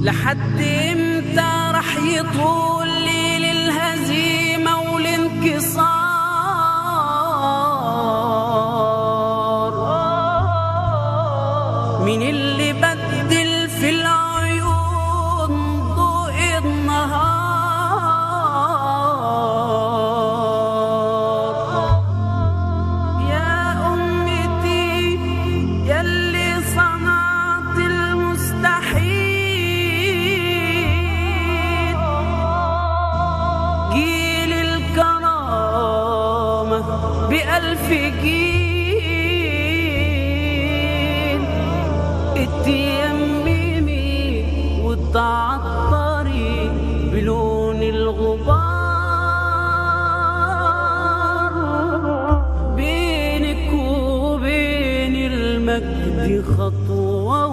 لحد امتى رح يطول ليل الهزيمة والانكسار مين اللي بدل في العيون ضوء النهار يا أمتي يلي صنعت المستحيل جيل الكرامة بألف جيل اتيممي وتعطري بلون الغبار بينك وبين المجد خطوة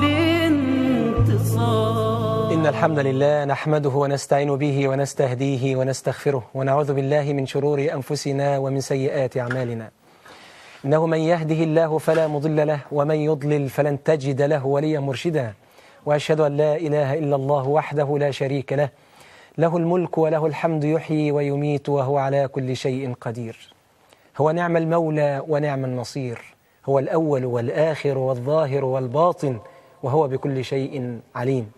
والانتصار إن الحمد لله نحمده ونستعين به ونستهديه ونستغفره ونعوذ بالله من شرور أنفسنا ومن سيئات أعمالنا إنه من يهده الله فلا مضل له ومن يضلل فلن تجد له وليا مرشدا وأشهد أن لا إله إلا الله وحده لا شريك له له الملك وله الحمد يحيي ويميت وهو على كل شيء قدير هو نعم المولى ونعم النصير هو الأول والآخر والظاهر والباطن وهو بكل شيء عليم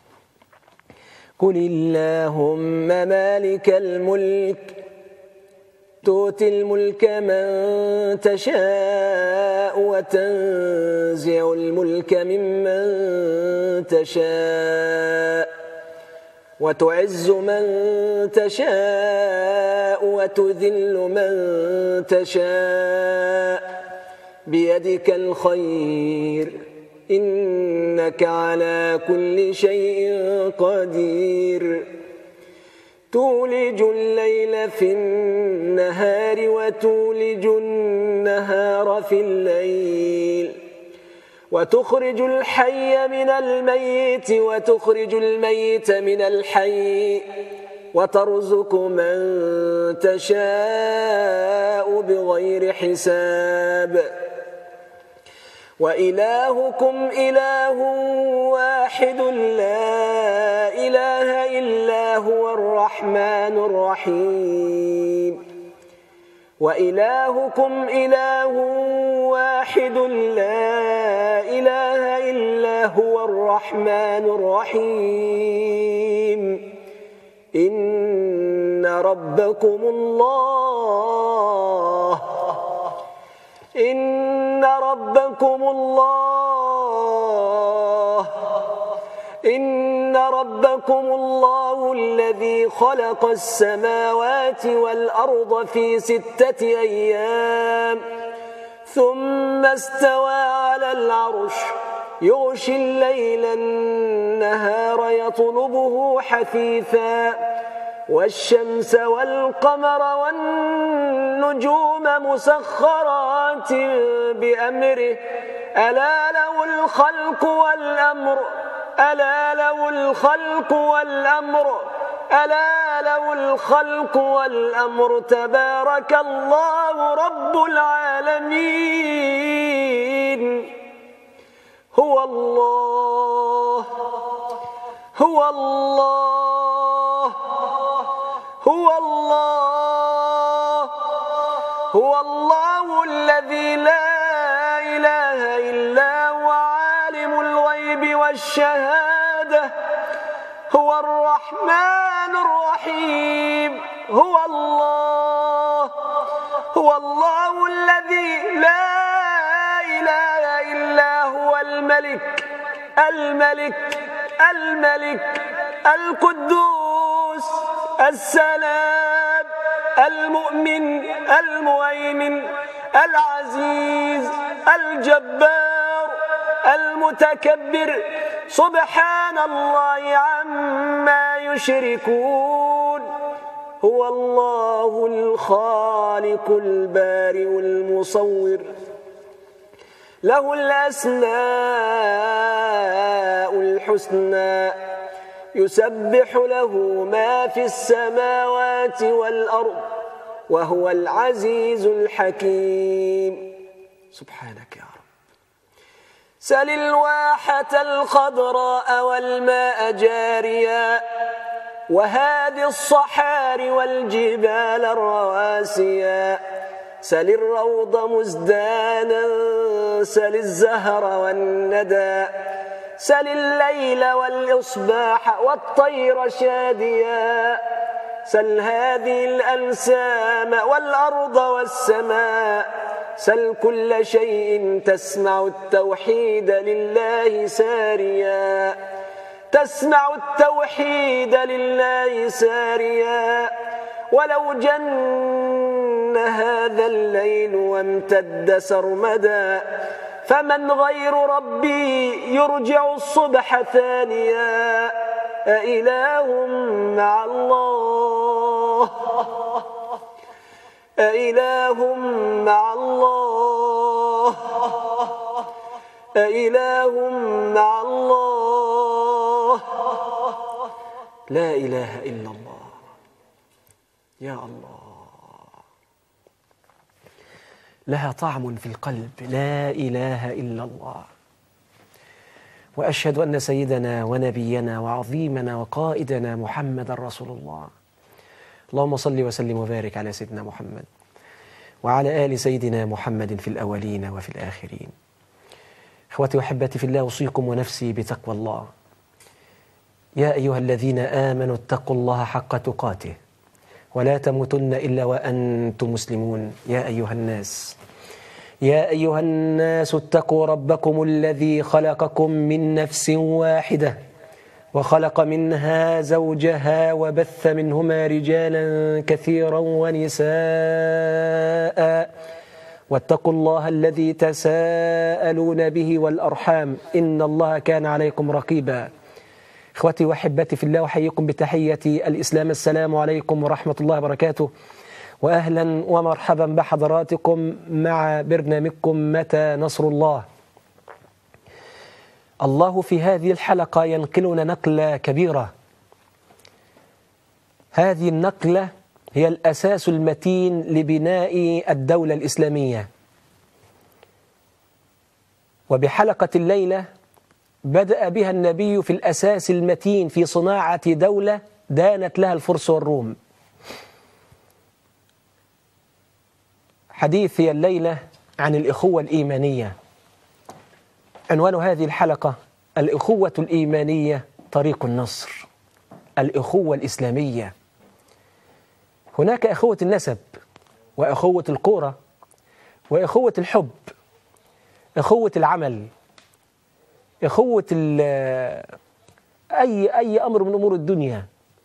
قل اللهم مالك الملك تؤتي الملك من تشاء وتنزع الملك ممن تشاء وتعز من تشاء وتذل من تشاء بيدك الخير إنك على كل شيء قدير تولج الليل في النهار وتولج النهار في الليل وتخرج الحي من الميت وتخرج الميت من الحي وترزق من تشاء بغير حساب وإلهكم إله واحد لا إله إلا هو الرحمن الرحيم وإلهكم إله واحد لا إله إلا هو الرحمن الرحيم إن ربكم الله إن ربكم الله إن ربكم الله الذي خلق السماوات والأرض في ستة أيام ثم استوى على العرش يغشي الليل النهار يطلبه حثيثا والشمس والقمر والنجوم مسخرات بأمره ألا له الخلق والأمر ألا له الخلق والأمر ألا له الخلق والأمر تبارك الله رب العالمين هو الله هو الله هو الله هو الله الذي لا إله إلا هو عالم الغيب والشهادة هو الرحمن الرحيم هو الله هو الله الذي لا إله إلا هو الملك الملك الملك القدوس السلام المؤمن المهيمن العزيز الجبار المتكبر سبحان الله عما يشركون هو الله الخالق البارئ المصور له الأسماء الحسنى يسبح له ما في السماوات والأرض وهو العزيز الحكيم سبحانك يا رب سل الواحة الخضراء والماء جاريا وهادي الصحار والجبال الرواسيا سل الروض مزدانا سل الزهر والندى سل الليل والإصباح والطير شاديا سل هذه الأنسام والأرض والسماء سل كل شيء تسمع التوحيد لله ساريا تسمع التوحيد لله ساريا ولو جن هذا الليل وامتد سرمدا فمن غير ربي يرجع الصبح ثانيا أإله مع الله أإله مع الله أإله مع الله لا إله إلا الله يا الله لها طعم في القلب لا إله إلا الله وأشهد أن سيدنا ونبينا وعظيمنا وقائدنا محمد رسول الله اللهم صل وسلم وبارك على سيدنا محمد وعلى آل سيدنا محمد في الأولين وفي الآخرين إخوتي وأحبتي في الله أوصيكم ونفسي بتقوى الله يا أيها الذين آمنوا اتقوا الله حق تقاته ولا تموتن إلا وأنتم مسلمون يا أيها الناس يا أيها الناس اتقوا ربكم الذي خلقكم من نفس واحدة وخلق منها زوجها وبث منهما رجالا كثيرا ونساء واتقوا الله الذي تساءلون به والأرحام إن الله كان عليكم رقيبا إخوتي وأحبتي في الله أحييكم بتحية الإسلام السلام عليكم ورحمة الله وبركاته وأهلا ومرحبا بحضراتكم مع برنامجكم متى نصر الله الله في هذه الحلقة ينقلنا نقلة كبيرة هذه النقلة هي الأساس المتين لبناء الدولة الإسلامية وبحلقة الليلة بدأ بها النبي في الأساس المتين في صناعة دولة دانت لها الفرس والروم حديثي الليلة عن الإخوة الإيمانية عنوان هذه الحلقة الإخوة الإيمانية طريق النصر الإخوة الإسلامية هناك إخوة النسب وإخوة القورة وإخوة الحب إخوة العمل إخوة أي أي أمر من أمور الدنيا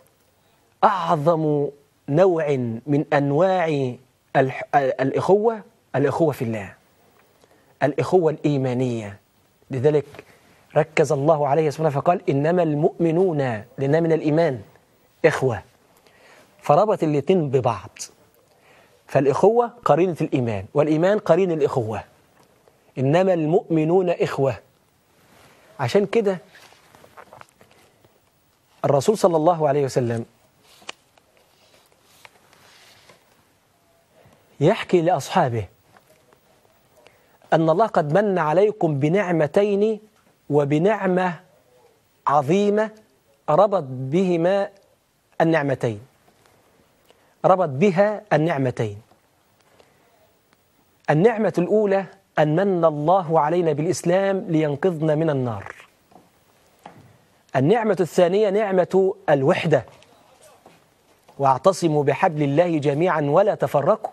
أعظم نوع من أنواع الإخوة الإخوة في الله الإخوة الإيمانية لذلك ركز الله عليه سبحانه فقال إنما المؤمنون لأنها من الإيمان إخوة فربط الاثنين ببعض فالإخوة قرينة الإيمان والإيمان قرين الإخوة إنما المؤمنون إخوة عشان كده الرسول صلى الله عليه وسلم يحكي لأصحابه أن الله قد من عليكم بنعمتين وبنعمة عظيمة ربط بهما النعمتين ربط بها النعمتين النعمة الأولى أن من الله علينا بالإسلام لينقذنا من النار النعمة الثانية نعمة الوحدة واعتصموا بحبل الله جميعا ولا تفرقوا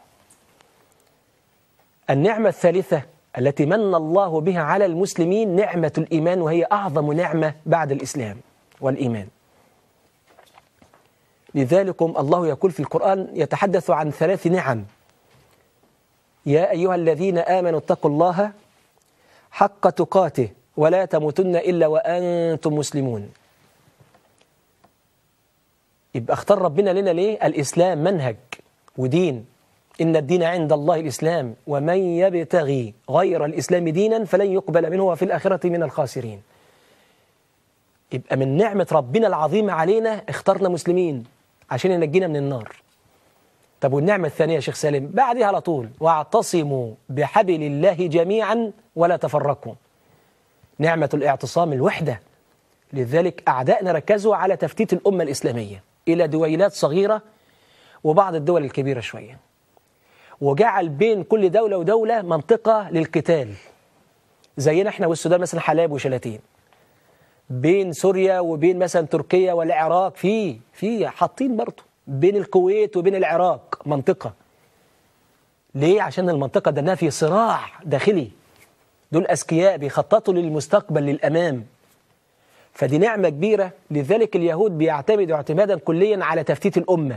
النعمة الثالثة التي من الله بها على المسلمين نعمة الإيمان وهي أعظم نعمة بعد الإسلام والإيمان لذلكم الله يقول في القرآن يتحدث عن ثلاث نعم يا أيها الذين آمنوا اتقوا الله حق تقاته ولا تموتن إلا وأنتم مسلمون يبقى اختار ربنا لنا ليه الإسلام منهج ودين إن الدين عند الله الإسلام ومن يبتغي غير الإسلام دينا فلن يقبل منه وفي الآخرة من الخاسرين يبقى من نعمة ربنا العظيمة علينا اخترنا مسلمين عشان ينجينا من النار طب والنعمة الثانية يا شيخ سالم بعدها على طول واعتصموا بحبل الله جميعا ولا تفرقوا نعمة الاعتصام الوحدة لذلك أعدائنا ركزوا على تفتيت الأمة الإسلامية إلى دويلات صغيرة وبعض الدول الكبيرة شوية وجعل بين كل دولة ودولة منطقة للقتال زينا احنا والسودان مثلا حلاب وشلاتين بين سوريا وبين مثلا تركيا والعراق في في حاطين برضه بين الكويت وبين العراق منطقة ليه؟ عشان المنطقة ده في صراع داخلي دول أذكياء بيخططوا للمستقبل للأمام فدي نعمة كبيرة لذلك اليهود بيعتمدوا اعتمادا كليا على تفتيت الأمة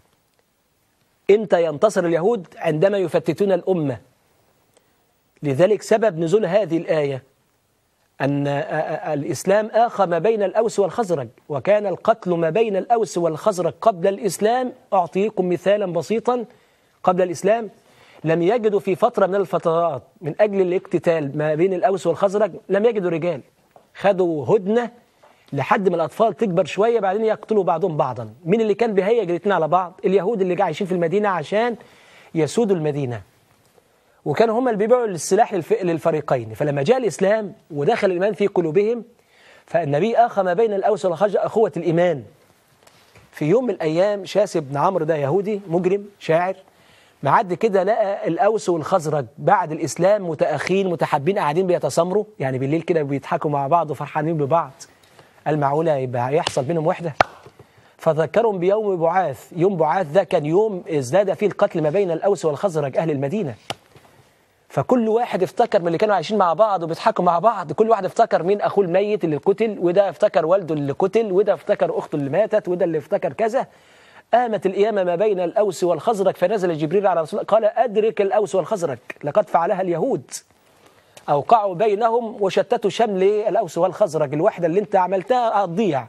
إمتى ينتصر اليهود عندما يفتتون الأمة لذلك سبب نزول هذه الآية أن الإسلام آخى ما بين الأوس والخزرج وكان القتل ما بين الأوس والخزرج قبل الإسلام أعطيكم مثالا بسيطا قبل الإسلام لم يجدوا في فترة من الفترات من أجل الاقتتال ما بين الأوس والخزرج لم يجدوا رجال خدوا هدنة لحد ما الأطفال تكبر شوية بعدين يقتلوا بعضهم بعضا مين اللي كان بيهيج الاثنين على بعض اليهود اللي عايشين في المدينة عشان يسودوا المدينة وكانوا هم اللي بيبيعوا السلاح للفريقين فلما جاء الإسلام ودخل الإيمان في قلوبهم فالنبي آخى ما بين الأوس والخزرج أخوة الإيمان في يوم من الأيام شاس بن عمرو ده يهودي مجرم شاعر معدي كده لقى الأوس والخزرج بعد الإسلام متأخين متحابين قاعدين بيتسامروا يعني بالليل كده بيضحكوا مع بعض وفرحانين ببعض قال معقولة يبقى يحصل بينهم وحدة فذكرهم بيوم بعاث يوم بعاث ده كان يوم ازداد فيه القتل ما بين الأوس والخزرج أهل المدينة فكل واحد افتكر من اللي كانوا عايشين مع بعض وبيضحكوا مع بعض كل واحد افتكر مين أخوه الميت اللي قتل وده افتكر والده اللي قتل وده افتكر أخته اللي ماتت وده اللي افتكر كذا قامت القيامة ما بين الأوس والخزرج فنزل جبريل على رسول الله قال أدرك الأوس والخزرج لقد فعلها اليهود أوقعوا بينهم وشتتوا شمل الأوس والخزرج الوحدة اللي انت عملتها هتضيع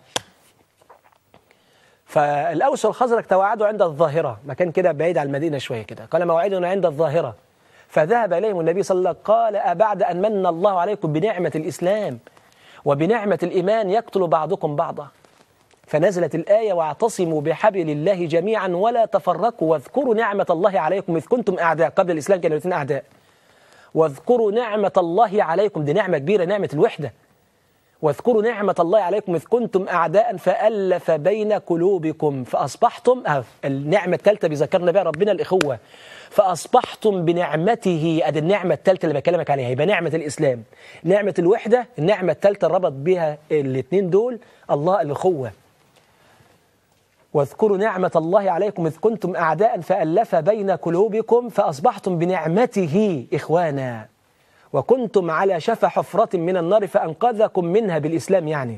فالأوس والخزرج تواعدوا عند الظاهرة مكان كده بعيد عن المدينة شوية كده قال موعدنا عند الظاهرة فذهب إليهم النبي صلى الله عليه وسلم قال أبعد أن من الله عليكم بنعمة الإسلام وبنعمة الإيمان يقتل بعضكم بعضا فنزلت الآية واعتصموا بحبل الله جميعا ولا تفرقوا واذكروا نعمة الله عليكم إذ كنتم أعداء قبل الإسلام كانوا الاثنين أعداء واذكروا نعمة الله عليكم دي نعمة كبيرة نعمة الوحدة واذكروا نعمة الله عليكم إذ كنتم أعداء فألف بين قلوبكم فأصبحتم أه النعمة الثالثة بيذكرنا بها ربنا الإخوة فأصبحتم بنعمته أدي النعمة الثالثة اللي بكلمك عليها يبقى نعمة الإسلام نعمة الوحدة النعمة الثالثة ربط بها الاثنين دول الله الإخوة واذكروا نعمة الله عليكم إذ كنتم أعداء فألف بين قلوبكم فأصبحتم بنعمته إخوانا وكنتم على شفا حفرة من النار فأنقذكم منها بالإسلام يعني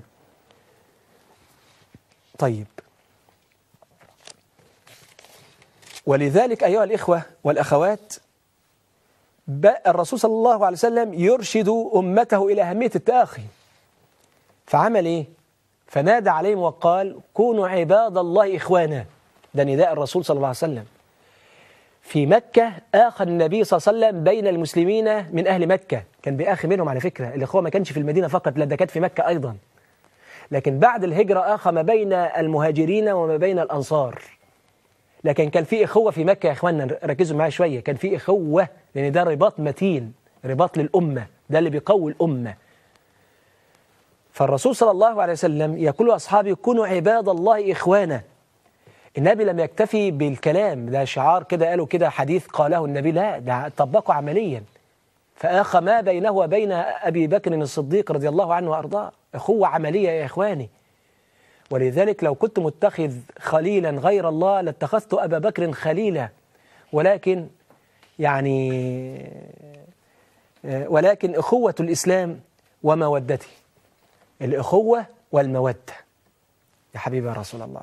طيب ولذلك أيها الإخوة والأخوات الرسول صلى الله عليه وسلم يرشد أمته إلى أهمية التآخي فعمل إيه؟ فنادى عليهم وقال كونوا عباد الله إخوانا ده نداء الرسول صلى الله عليه وسلم في مكة آخى النبي صلى الله عليه وسلم بين المسلمين من أهل مكة كان بيآخي منهم على فكرة الإخوة ما كانش في المدينة فقط لا ده كانت في مكة أيضا لكن بعد الهجرة آخى ما بين المهاجرين وما بين الأنصار لكن كان في إخوة في مكة يا إخواننا ركزوا معايا شوية كان في إخوة لأن ده رباط متين رباط للأمة ده اللي بيقوي الأمة فالرسول صلى الله عليه وسلم يقول لأصحابه كونوا عباد الله إخوانا النبي لم يكتفي بالكلام ده شعار كده قالوا كده حديث قاله النبي لا ده طبقه عمليا فآخى ما بينه وبين أبي بكر الصديق رضي الله عنه وأرضاه أخوة عملية يا إخواني ولذلك لو كنت متخذ خليلا غير الله لاتخذت أبا بكر خليلا ولكن يعني ولكن أخوة الإسلام ومودته الأخوة والمودة يا حبيبي يا رسول الله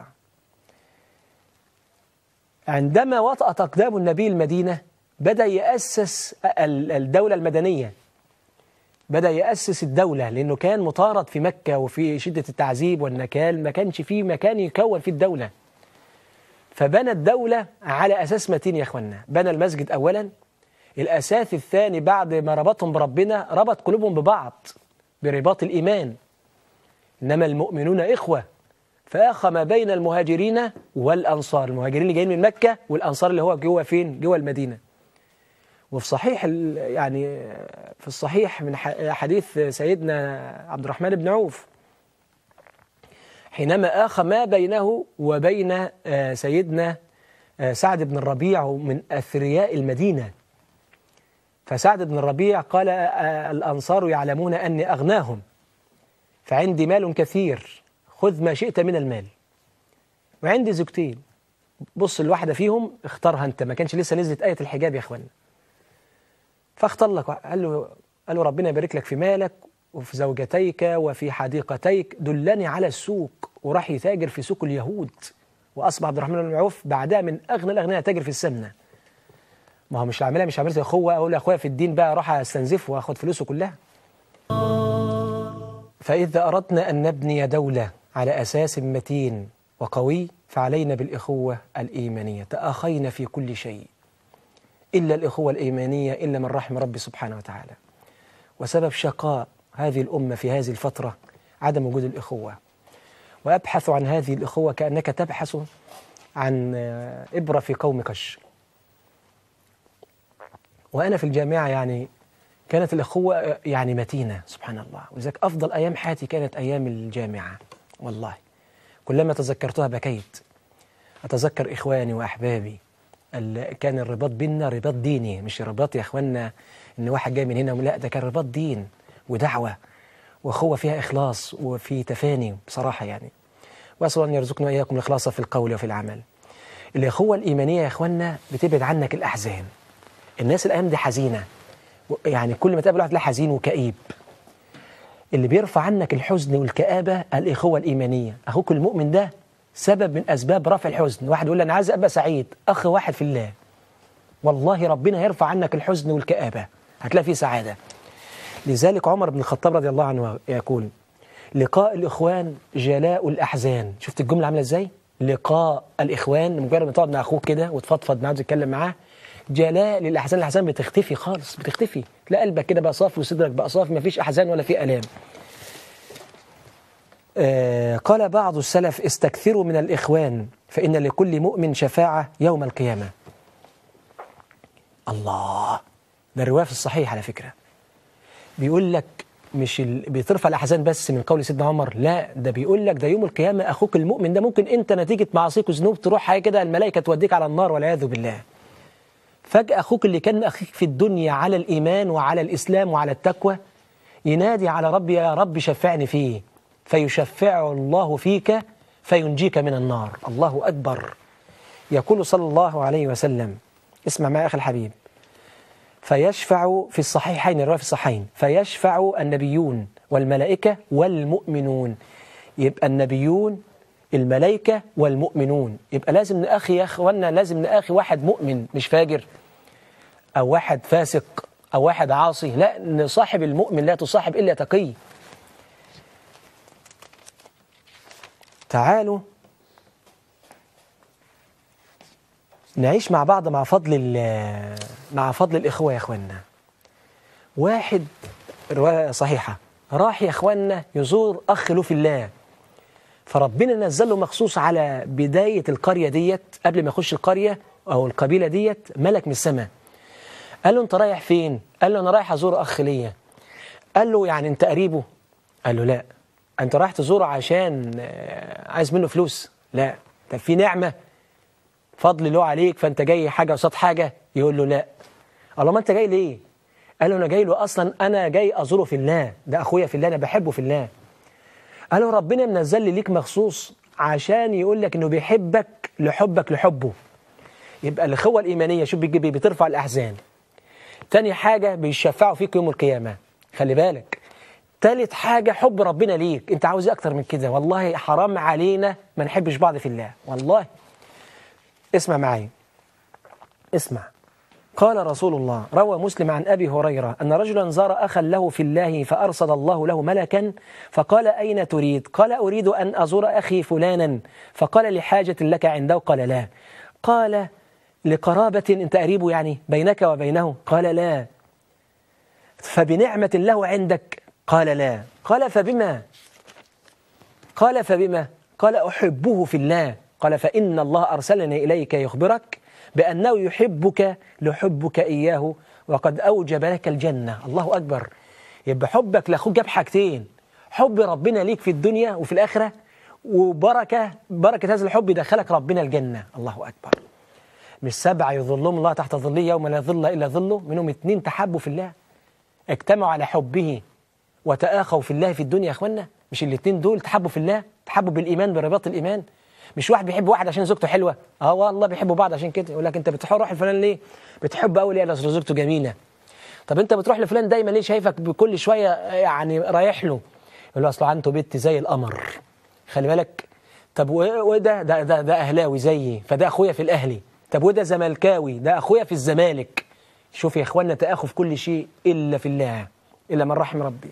عندما وطأت أقدام النبي المدينة بدأ يأسس الدولة المدنية بدأ يأسس الدولة لأنه كان مطارد في مكة وفي شدة التعذيب والنكال ما كانش فيه مكان يكون فيه الدولة فبنى الدولة على أساس متين يا أخوانا بنى المسجد أولا الأساس الثاني بعد ما ربطهم بربنا ربط قلوبهم ببعض برباط الإيمان إنما المؤمنون إخوة فأخى ما بين المهاجرين والأنصار المهاجرين اللي جايين من مكة والأنصار اللي هو جوه فين جوه المدينة وفي صحيح ال- يعني في الصحيح من ح- حديث سيدنا عبد الرحمن بن عوف حينما آخى ما بينه وبين آه، سيدنا آه، سعد بن الربيع من أثرياء المدينة فسعد بن الربيع قال آه، الأنصار يعلمون أني أغناهم فعندي مال كثير خذ ما شئت من المال وعندي زوجتين بص الواحدة فيهم اختارها أنت ما كانش لسه نزلت آية الحجاب يا أخوانا فاختار لك قال له قال له ربنا يبارك لك في مالك وفي زوجتيك وفي حديقتيك دلني على السوق وراح يتاجر في سوق اليهود واصبح عبد الرحمن بن عوف بعدها من اغنى الاغنياء تاجر في السمنه ما هو مش عاملها مش عاملها اخوه اقول لاخويا في الدين بقى اروح استنزفه واخد فلوسه كلها فاذا اردنا ان نبني دوله على اساس متين وقوي فعلينا بالاخوه الايمانيه تاخينا في كل شيء إلا الإخوة الإيمانية إلا من رحم ربي سبحانه وتعالى وسبب شقاء هذه الأمة في هذه الفترة عدم وجود الإخوة وأبحث عن هذه الإخوة كأنك تبحث عن آه، إبرة في قوم قش وأنا في الجامعة يعني كانت الأخوة آه، يعني متينة سبحان الله ولذلك أفضل أيام حياتي كانت أيام الجامعة والله كلما تذكرتها بكيت أتذكر إخواني وأحبابي ال- كان الرباط بيننا رباط ديني مش رباط يا إخواننا إن واحد جاي من هنا لا ده كان رباط دين ودعوة وأخوة فيها إخلاص وفي تفاني بصراحة يعني وأسأل أن يرزقنا وإياكم الإخلاص في القول وفي العمل الأخوة الإيمانية يا إخواننا بتبعد عنك الأحزان الناس الأيام دي حزينة و- يعني كل ما تقابل واحد تلاقيه حزين وكئيب اللي بيرفع عنك الحزن والكآبة الإخوة الإيمانية أخوك المؤمن ده سبب من أسباب رفع الحزن واحد يقول لي أنا عايز أبقى سعيد أخ واحد في الله والله ربنا يرفع عنك الحزن والكآبة هتلاقي فيه سعادة لذلك عمر بن الخطاب رضي الله عنه يقول لقاء الإخوان جلاء الأحزان شفت الجملة عاملة إزاي؟ لقاء الإخوان مجرد ما تقعد مع أخوك كده وتفضفض معاه وتتكلم معاه جلاء للأحزان الأحزان بتختفي خالص بتختفي تلاقي قلبك كده بقى صافي وصدرك بقى صافي مفيش أحزان ولا في آلام آه، قال بعض السلف استكثروا من الإخوان فإن لكل مؤمن شفاعة يوم القيامة الله ده الرواية في الصحيح على فكرة بيقول لك مش ال... بترفع الأحزان بس من قول سيدنا عمر لا ده بيقول لك ده يوم القيامة أخوك المؤمن ده ممكن أنت نتيجة معاصيك وذنوب تروح حاجة كده الملائكة توديك على النار والعياذ بالله فجأة أخوك اللي كان أخيك في الدنيا على الإيمان وعلى الإسلام وعلى التقوى ينادي على ربي يا رب شفعني فيه فيشفعه الله فيك فينجيك من النار الله أكبر يقول صلى الله عليه وسلم اسمع معي أخي الحبيب فيشفع في الصحيحين الرواية في الصحيحين فيشفع النبيون والملائكة والمؤمنون يبقى النبيون الملائكة والمؤمنون يبقى لازم نأخي يا أخوانا لازم نأخي واحد مؤمن مش فاجر أو واحد فاسق أو واحد عاصي لا نصاحب المؤمن لا تصاحب إلا تقي تعالوا نعيش مع بعض مع فضل ال- مع فضل الإخوة يا إخوانا واحد رواية صحيحة راح يا إخوانا يزور أخ له في الله فربنا نزل له مخصوص على بداية القرية ديت قبل ما يخش القرية أو القبيلة ديت ملك من السماء قال له أنت رايح فين؟ قال له أنا رايح أزور أخ ليا قال له يعني أنت قريبه؟ قال له لا أنت رايح تزوره عشان آه، عايز منه فلوس؟ لا طب في نعمة فضل له عليك فأنت جاي حاجة قصاد حاجة؟ يقول له لا قال له ما أنت جاي ليه؟ قال له أنا جاي له أصلا أنا جاي أزوره في الله ده أخويا في الله أنا بحبه في الله قال له ربنا منزل لي ليك مخصوص عشان يقول لك انه بيحبك لحبك لحبه يبقى الاخوه الايمانيه شوف بتجيب إيه؟ بترفع الاحزان تاني حاجه بيشفعوا فيك يوم القيامه خلي بالك تالت حاجه حب ربنا ليك انت عاوز ايه اكتر من كده والله حرام علينا ما نحبش بعض في الله والله اسمع معايا اسمع قال رسول الله روى مسلم عن أبي هريرة أن رجلا زار أخا له في الله فأرسل الله له ملكا فقال أين تريد قال أريد أن أزور أخي فلانا فقال لحاجة لك عنده قال لا قال لقرابة أنت قريب يعني بينك وبينه قال لا فبنعمة له عندك قال لا قال فبما قال فبما قال أحبه في الله قال فإن الله أرسلني إليك يخبرك بأنه يحبك لحبك إياه وقد أوجب لك الجنة الله أكبر يبقى حبك لأخوك جاب حاجتين حب ربنا ليك في الدنيا وفي الآخرة وبركة بركة هذا الحب يدخلك ربنا الجنة الله أكبر مش سبعة يظلهم الله تحت ظله يوم لا ظل إلا ظله منهم اتنين تحبوا في الله اجتمعوا على حبه وتآخوا في الله في الدنيا يا اخوانا مش الاثنين دول تحبوا في الله تحبوا بالإيمان برباط الإيمان مش واحد بيحب واحد عشان زوجته حلوة اه والله بيحبوا بعض عشان كده يقول لك انت بتروح لفلان ليه بتحب قوي ليه لأصل زوجته جميلة طب انت بتروح لفلان دايما ليه شايفك بكل شوية يعني رايح له يقول له اصل عنده بنت زي القمر خلي بالك طب وده ده ده, ده اهلاوي زيي فده اخويا في الاهلي طب وده زملكاوي ده اخويا في الزمالك شوف يا اخوانا تآخوا في كل شيء الا في الله الا من رحم ربي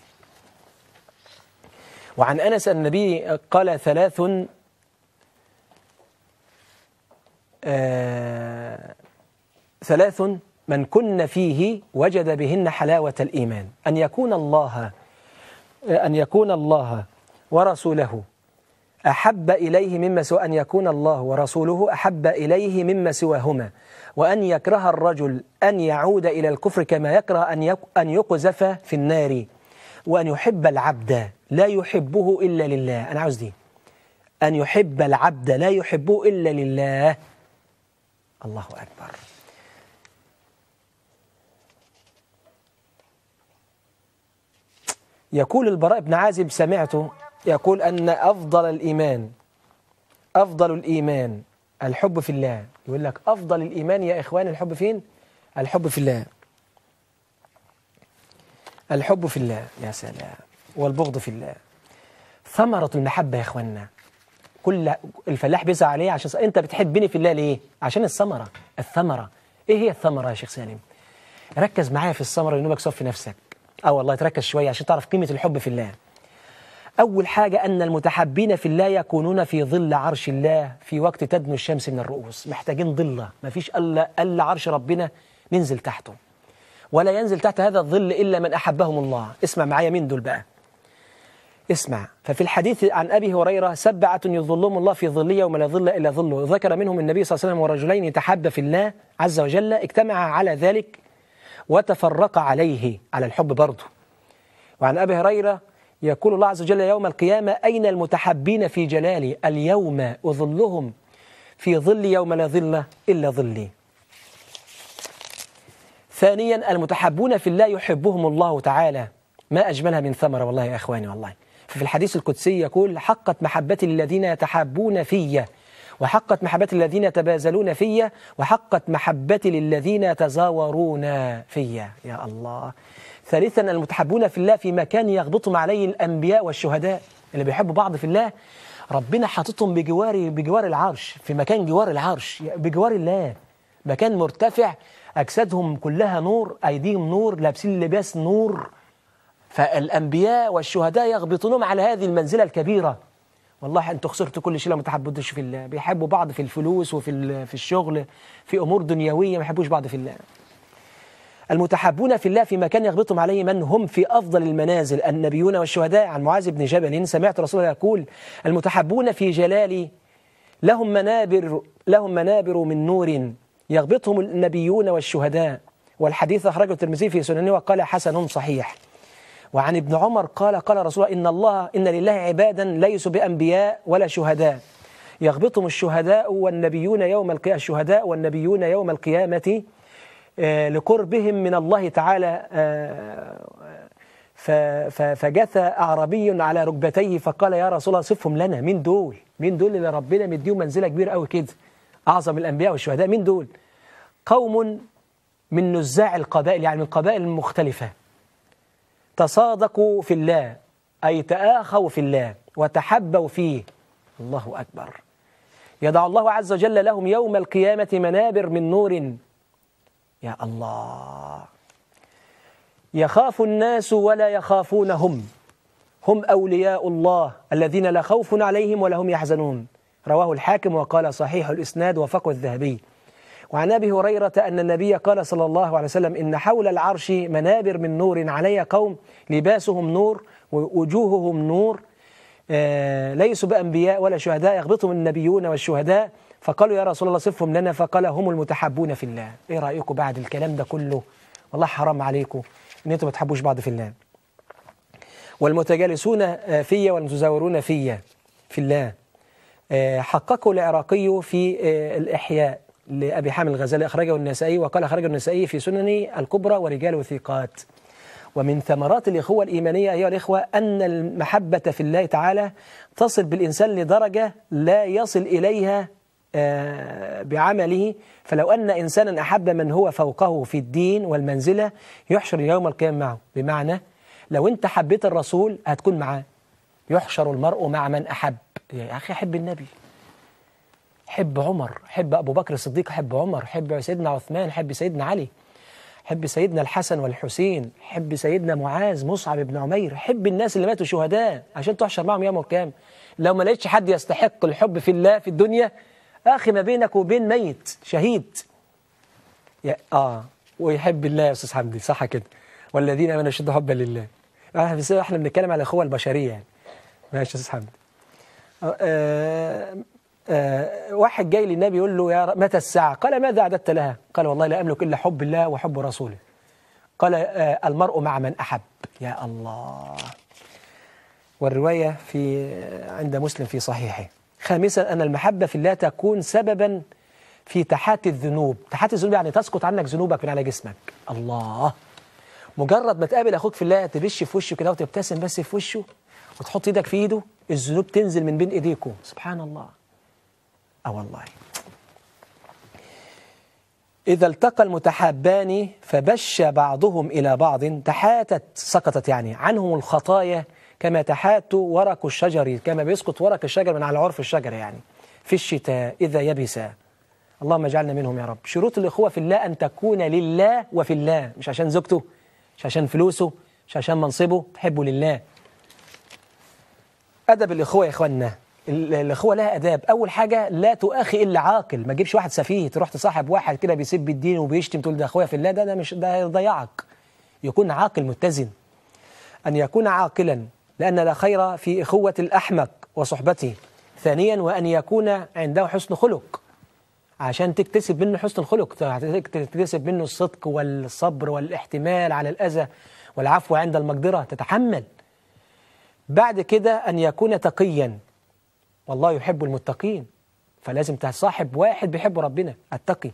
وعن انس النبي قال ثلاث آه ثلاث من كن فيه وجد بهن حلاوة الإيمان أن يكون الله أن يكون الله ورسوله أحب إليه مما سوى أن يكون الله ورسوله أحب إليه مما سواهما وأن يكره الرجل أن يعود إلى الكفر كما يكره أن أن يقذف في النار وأن يحب العبد لا يحبه إلا لله أنا عاوز دي أن يحب العبد لا يحبه إلا لله الله أكبر يقول البراء بن عازب سمعته يقول أن أفضل الإيمان أفضل الإيمان الحب في الله يقول لك أفضل الإيمان يا إخوان الحب فين؟ الحب في الله الحب في الله يا سلام والبغض في الله ثمرة المحبة يا إخواننا كل الفلاح بيزعل عليه عشان أنت بتحبني في الله ليه؟ عشان الثمرة الثمرة إيه هي الثمرة يا شيخ سالم؟ ركز معايا في الثمرة لأنك صف نفسك اه والله تركز شوية عشان تعرف قيمة الحب في الله أول حاجة أن المتحبين في الله يكونون في ظل عرش الله في وقت تدنو الشمس من الرؤوس محتاجين ظلة ما فيش ألا, ألا عرش ربنا ننزل تحته ولا ينزل تحت هذا الظل إلا من أحبهم الله اسمع معايا مين دول بقى اسمع ففي الحديث عن أبي هريرة سبعة يظلهم الله في ظل يوم لا ظل إلا ظله ذكر منهم النبي صلى الله عليه وسلم ورجلين تحب في الله عز وجل اجتمعا على ذلك وتفرق عليه على الحب برضه وعن أبي هريرة يقول الله عز وجل يوم القيامة أين المتحبين في جلالي اليوم أظلهم في ظل يوم لا ظل إلا ظلي ثانيا المتحبون في الله يحبهم الله تعالى ما أجملها من ثمرة والله يا أخواني والله ففي الحديث القدسي يقول حقت محبتي للذين يتحابون في وحقت محبتي للذين يتبازلون في وحقت محبتي للذين يتزاورون في يا الله ثالثا المتحبون في الله في مكان يغبطهم عليه الأنبياء والشهداء اللي بيحبوا بعض في الله ربنا حاططهم بجوار بجوار العرش في مكان جوار العرش بجوار الله مكان مرتفع أجسادهم كلها نور أيديهم نور لابسين لباس نور فالأنبياء والشهداء يغبطونهم على هذه المنزلة الكبيرة والله أنتوا خسرتوا كل شيء لو ما تحبوش في الله بيحبوا بعض في الفلوس وفي في الشغل في أمور دنيوية ما يحبوش بعض في الله المتحبون في الله في مكان يغبطهم عليه من هم في أفضل المنازل النبيون والشهداء عن معاذ بن جبل سمعت رسول الله يقول المتحبون في جلالي لهم منابر لهم منابر من نور يغبطهم النبيون والشهداء والحديث أخرجه الترمذي في سننه وقال حسن صحيح وعن ابن عمر قال قال رسول الله إن الله إن لله عبادا ليسوا بأنبياء ولا شهداء يغبطهم الشهداء والنبيون يوم القيامة الشهداء والنبيون يوم القيامة لقربهم من الله تعالى فجثى أعربي على ركبتيه فقال يا رسول الله صفهم لنا مين دول مين دول اللي ربنا مديهم منزلة كبيرة قوي كده أعظم الأنبياء والشهداء مين دول قوم من نزاع القبائل يعني من القبائل المختلفة تصادقوا في الله أي تآخوا في الله وتحبوا فيه الله أكبر يضع الله عز وجل لهم يوم القيامة منابر من نور يا الله يخاف الناس ولا يخافونهم هم أولياء الله الذين لا خوف عليهم ولا هم يحزنون رواه الحاكم وقال صحيح الإسناد وفقه الذهبي وعن أبي هريرة أن النبي قال صلى الله عليه وسلم إن حول العرش منابر من نور علي قوم لباسهم نور ووجوههم نور آه ليسوا بأنبياء ولا شهداء يغبطهم النبيون والشهداء فقالوا يا رسول الله صفهم لنا فقال هم المتحبون في الله إيه رأيكم بعد الكلام ده كله والله حرام عليكم ان انتم ما تحبوش بعض في الله والمتجالسون آه، في والمتزاورون في في الله آه، حققه العراقي في آه، الإحياء لأبي حامد الغزالي أخرجه النسائي وقال أخرجه النسائي في سنن الكبرى ورجال ثقات ومن ثمرات الإخوة الإيمانية أيها الإخوة أن المحبة في الله تعالى تصل بالإنسان لدرجة لا يصل إليها آه، بعمله فلو أن إنسانا أحب من هو فوقه في الدين والمنزلة يحشر يوم القيامة معه بمعنى لو أنت حبيت الرسول هتكون معاه يحشر المرء مع من أحب يا أخي حب النبي حب عمر حب أبو بكر الصديق حب عمر حب سيدنا عثمان حب سيدنا علي حب سيدنا الحسن والحسين حب سيدنا معاذ مصعب بن عمير حب الناس اللي ماتوا شهداء عشان تحشر معهم يوم القيامة لو ما لقيتش حد يستحق الحب في الله في الدنيا أخي ما بينك وبين ميت شهيد يا آه ويحب الله يا أستاذ حمدي صح كده والذين آمنوا أشد حبا لله احنا بس- احنا بنتكلم على الأخوة البشرية يعني ماشي يا أستاذ حمدي آه، آه، واحد جاي للنبي يقول له يا ر- متى الساعة قال ماذا أعددت لها قال والله لا أملك إلا حب الله وحب رسوله قال آه، المرء مع من أحب يا الله والرواية في عند مسلم في صحيحه خامسا أن المحبة في الله تكون سببا في تحاتي الذنوب تحاتي الذنوب يعني تسقط عنك ذنوبك من على جسمك الله مجرد ما تقابل أخوك في الله تبش في وشه كده وتبتسم بس في وشه وتحط ايدك في ايده الذنوب تنزل من بين ايديكم سبحان الله اه والله إذا التقى المتحابان فبش بعضهم إلى بعض تحاتت سقطت يعني عنهم الخطايا كما تحات ورق الشجر كما بيسقط ورق الشجر من على عرف الشجر يعني في الشتاء إذا يبس اللهم اجعلنا منهم يا رب شروط الأخوة في الله أن تكون لله وفي الله مش عشان زوجته مش عشان فلوسه مش عشان منصبه تحبه لله أدب الإخوة يا إخواننا ال- الإخوة لها أداب أول حاجة لا تؤاخي إلا عاقل ما تجيبش واحد سفيه تروح تصاحب واحد كده بيسب الدين وبيشتم تقول ده أخويا في الله ده ده مش ده هيضيعك يكون عاقل متزن أن يكون عاقلا لأن لا خير في إخوة الأحمق وصحبته ثانيا وأن يكون عنده حسن خلق عشان تكتسب منه حسن الخلق تكتسب منه الصدق والصبر والاحتمال على الأذى والعفو عند المقدرة تتحمل بعد كده أن يكون تقيا والله يحب المتقين فلازم تصاحب واحد بيحب ربنا التقي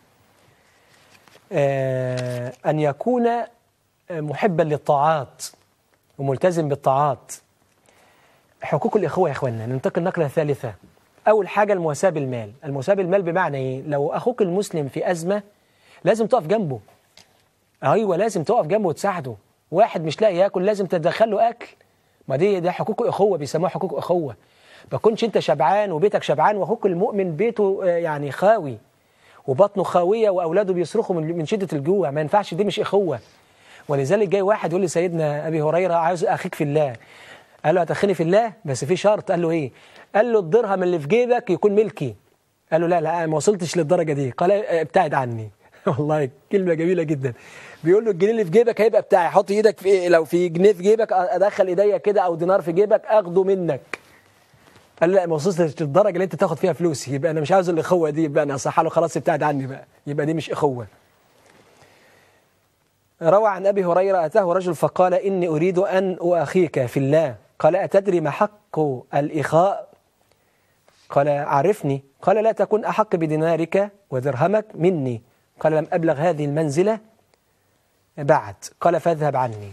آه أن يكون آه، محبا للطاعات وملتزم بالطاعات حقوق الإخوة يا إخواننا ننتقل نقلة ثالثة أول حاجة المواساة بالمال المواساة بالمال بمعنى إيه لو أخوك المسلم في أزمة لازم تقف جنبه أيوة لازم تقف جنبه وتساعده واحد مش لاقي ياكل لازم تدخل له أكل ما دي ده حقوق أخوة بيسموها حقوق أخوة ما كنتش أنت شبعان وبيتك شبعان وأخوك المؤمن بيته آه، يعني خاوي وبطنه خاوية وأولاده بيصرخوا من من شدة الجوع ما ينفعش دي مش إخوة ولذلك جاي واحد يقول لسيدنا أبي هريرة عايز أخيك في الله قال له هتخني في الله بس في شرط قال له إيه قال له الدرهم اللي في جيبك يكون ملكي قال له لا لا أنا ما وصلتش للدرجة دي قال آه، ابتعد عني والله كلمة جميلة جدا بيقول له الجنيه اللي في جيبك هيبقى بتاعي حط ايدك في إيه؟ لو في جنيه في جيبك ادخل ايديا كده او دينار في جيبك اخده منك قال له لا ما وصلتش للدرجه اللي انت تاخد فيها فلوسي يبقى انا مش عاوز الاخوه دي يبقى انا اصح له خلاص ابتعد عني بقى يبقى دي مش اخوه روى عن ابي هريره اتاه رجل فقال اني اريد ان اؤاخيك في الله قال اتدري ما حق الاخاء قال عرفني قال لا تكن احق بدينارك ودرهمك مني قال لم ابلغ هذه المنزله بعد قال فاذهب عني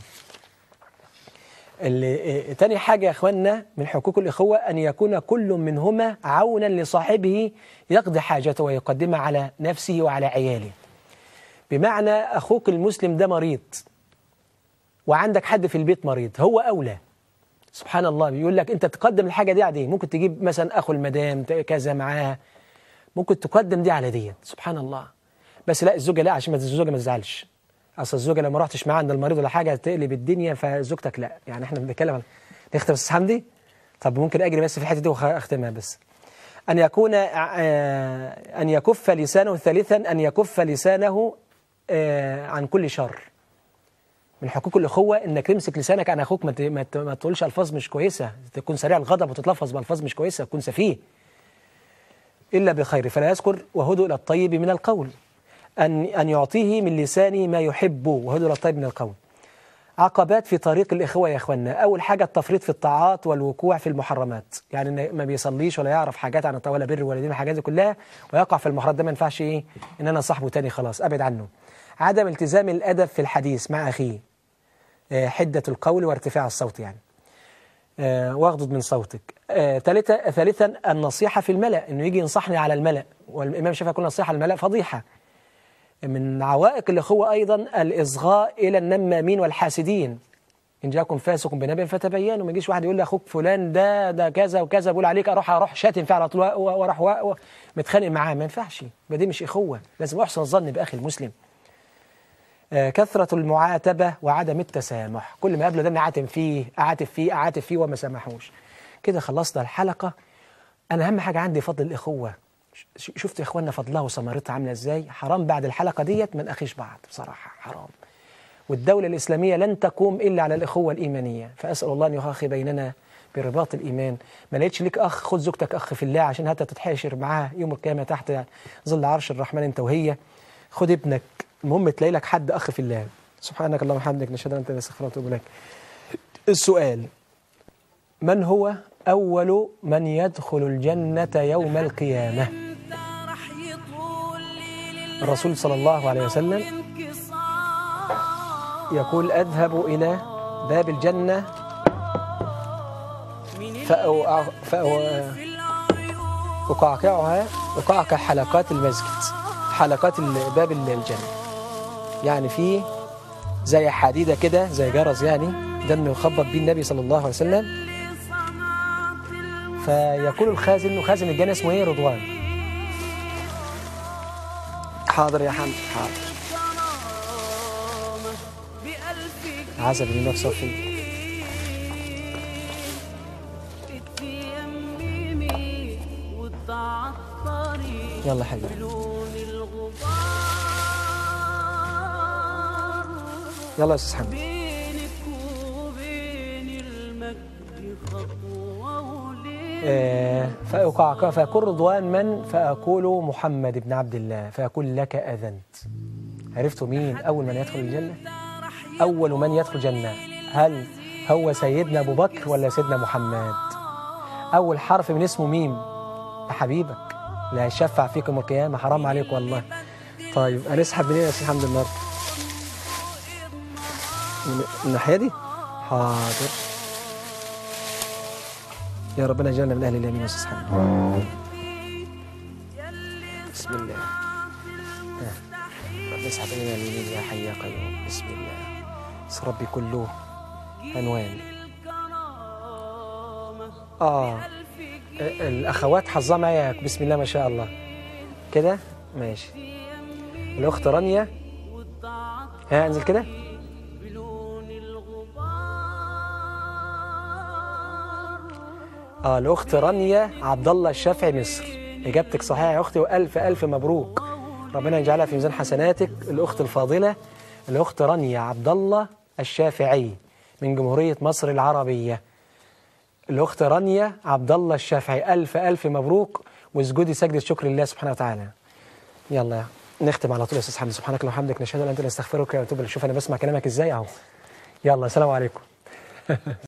ال- تاني حاجة يا أخوانا من حقوق الإخوة أن يكون كل منهما عونا لصاحبه يقضي حاجته ويقدمها على نفسه وعلى عياله بمعنى أخوك المسلم ده مريض وعندك حد في البيت مريض هو أولى سبحان الله بيقول لك أنت تقدم الحاجة دي على دي ممكن تجيب مثلا أخو المدام ت- كذا معاها ممكن تقدم دي على دي سبحان الله بس لا الزوجة لا عشان ما الزوجة ما تزعلش اصل الزوجه لو ما رحتش معاها عند المريض ولا حاجه تقلب الدنيا فزوجتك لا يعني احنا بنتكلم عن نختم بس حمدي طب ممكن اجري بس في الحته دي واختمها بس ان يكون آه، ان يكف لسانه ثالثا ان يكف لسانه آه، عن كل شر من حقوق الاخوه انك تمسك لسانك عن اخوك ما ت- ما ت- ما تقولش الفاظ مش كويسه تكون سريع الغضب وتتلفظ بالفاظ مش كويسه تكون سفيه الا بخير فلا يذكر وهدوا الى الطيب من القول أن أن يعطيه من لسانه ما يحبه وهدر الطيب من القول عقبات في طريق الإخوة يا إخوانا أول حاجة التفريط في الطاعات والوقوع في المحرمات يعني إن ما بيصليش ولا يعرف حاجات عن ولا بر ولا دين الحاجات دي كلها ويقع في المحرمات ده ما ينفعش إيه إن أنا صاحبه تاني خلاص أبعد عنه عدم التزام الأدب في الحديث مع أخيه آه، حدة القول وارتفاع الصوت يعني آه، واغضض من صوتك آه، ثالثا ثالثا النصيحة في الملأ إنه يجي ينصحني على الملأ والإمام الشافعي يقول نصيحة على الملأ فضيحة من عوائق الأخوة أيضا الإصغاء إلى النمامين والحاسدين إن جاءكم فاسق بنبأ فتبينوا ما يجيش واحد يقول لي أخوك فلان ده ده كذا وكذا بقول عليك أروح أروح شاتم فيه على طول و- وأروح و- و- متخانق معاه ما ينفعش يبقى دي مش إخوة لازم أحسن الظن بأخي المسلم آه، كثرة المعاتبة وعدم التسامح كل ما قابله ده نعاتب فيه أعاتب فيه أعاتب فيه وما سامحوش كده خلصنا الحلقة أنا أهم حاجة عندي فضل الإخوة ش- شفت يا إخواننا فضلها وثمرتها عاملة إزاي حرام بعد الحلقة ديت ما نأخيش بعض بصراحة حرام والدولة الإسلامية لن تقوم إلا على الإخوة الإيمانية فأسأل الله أن يخاخي بيننا برباط الإيمان ما لقيتش ليك أخ خد زوجتك أخ في الله عشان حتى تتحاشر معاه يوم القيامة تحت ظل عرش الرحمن أنت وهي خد ابنك المهم تلاقي لك حد أخ في الله سبحانك اللهم وبحمدك نشهد أن لا إله إلا أنت نستغفرك ونتوب إليك السؤال من هو أول من يدخل الجنة يوم القيامة الرسول صلى الله عليه وسلم يقول أذهب إلى باب الجنة فأو فأو أقعقعها أقعقع حلقات المسجد حلقات ال- باب الجنة يعني في زي حديدة كده زي جرس يعني ده انه يخبط بيه النبي صلى الله عليه وسلم فيقول الخازن خازن الجنة اسمه ايه رضوان حاضر يا حمد حاضر عزب من نفسه فيه يلا يا حبيبي يلا يا استاذ حمد بينك وبين المجد خطوة وليل آه، فأقعك فيقول رضوان من فأقول محمد بن عبد الله فيقول لك أذنت عرفتوا مين أول من يدخل الجنة أول من يدخل الجنة هل هو سيدنا أبو بكر ولا سيدنا محمد أول حرف من اسمه ميم ده حبيبك لا يشفع فيكم القيامة حرام عليك والله طيب هنسحب منين يا أستاذ حمد النهارده من الناحية دي حاضر يا ربنا يجعلنا من اهل اليمين يا استاذ حمد بسم الله آه. رب اسحب الينا اليمين يا حي يا قيوم بسم الله بس ربي كله عنوان اه آه، الاخوات حظها معايا بسم الله ما شاء الله كده ماشي الاخت رانيا ها انزل كده اه الاخت رانيا عبد الله الشافعي مصر اجابتك صحيحه يا اختي والف الف مبروك ربنا يجعلها في ميزان حسناتك الاخت الفاضله الاخت رانيا عبد الله الشافعي من جمهوريه مصر العربيه الاخت رانيا عبد الله الشافعي الف الف مبروك واسجدي سجده شكر لله سبحانه وتعالى يلا نختم على طول يا استاذ حمد سبحانك اللهم وبحمدك نشهد ان لا اله الا انت نستغفرك ونتوب إليك. شوف انا بسمع كلامك ازاي اهو يلا سلام عليكم